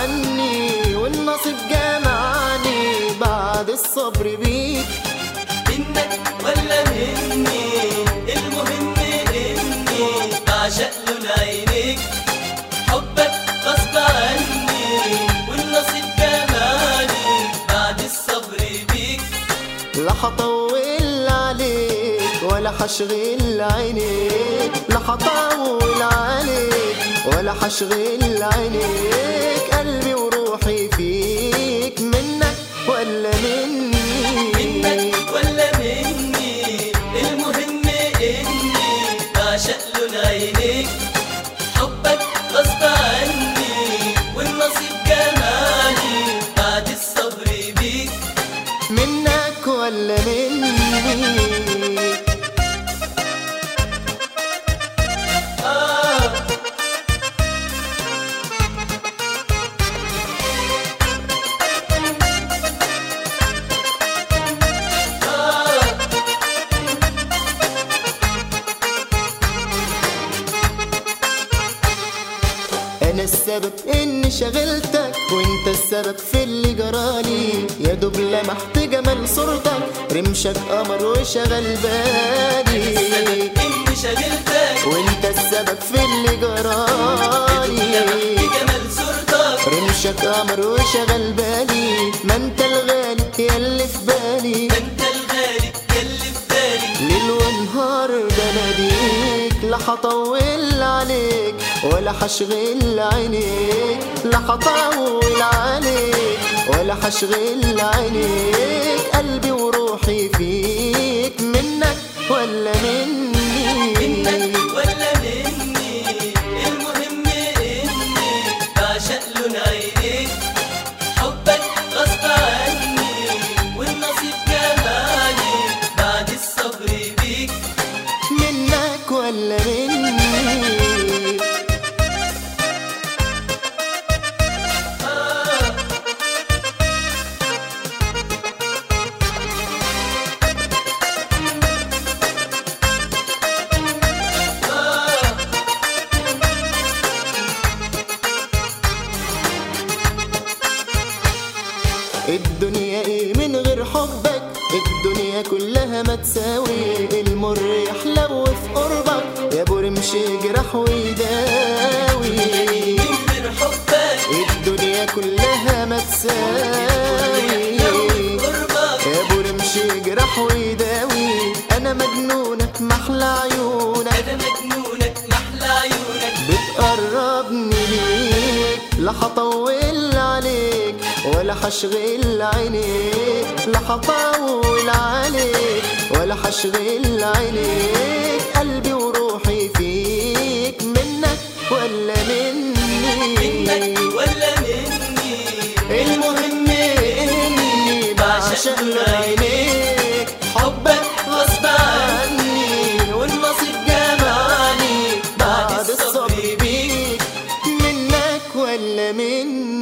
عني والنصيب جمعني بعد الصبر بيك منك ولا مني المهم اني بعشق لون عينيك حبك غصب عني والنصيب جمالي بعد الصبر بيك لا هطول عليك ولا هشغل عينيك لا هطول عليك ولا هشغل عينيك قلبي وروحي فيك منك ولا مني منك ولا مني المهم اني بعشق لون عينيك حبك غصب عني والنصيب جمالي بعد الصبر بيك منك ولا مني آه انا السبب اني شغلتك وانت السبب في اللي جرالي يا دوب لمحت جمال صورتك رمشك قمر وشغل بالي اني شغلتك وانت السبب في اللي جرالي بجمال صورتك رمشك قمر وشغل بالي ما انت الغالي ياللي في بالي انت الغالي يلي في بالي ليل ونهار بناديك لا هطول عليك ولا هشغل عينيك لا هطول عليك ولا هشغل عينيك قلبي وروحي فيك منك ولا مني منك ولا مني المهم اني بعشق لون عينيك حبك غصب عني والنصيب جمالي بعد الصبر بيك منك ولا مني آه آه الدنيا ايه من غير حبك الدنيا كلها ما تساوي المر يحلو في قربك يا ابو رمش يجرح ويداوي من غير حبك الدنيا كلها ما تساوي قربك يا ابو رمش يجرح ويداوي انا مجنونك محلى عيونك انا مجنونك محلى عيونك بتقربني ليك لا هطول عليك ولا هشغل عينيك لا هطول عليك ولا هشغل عينيك قلبي وروحي فيك منك ولا مني منك ولا مني المهم اني بعشق عينيك حبك غصب عني والنصيب جمالي بعد الصبر بيك منك ولا مني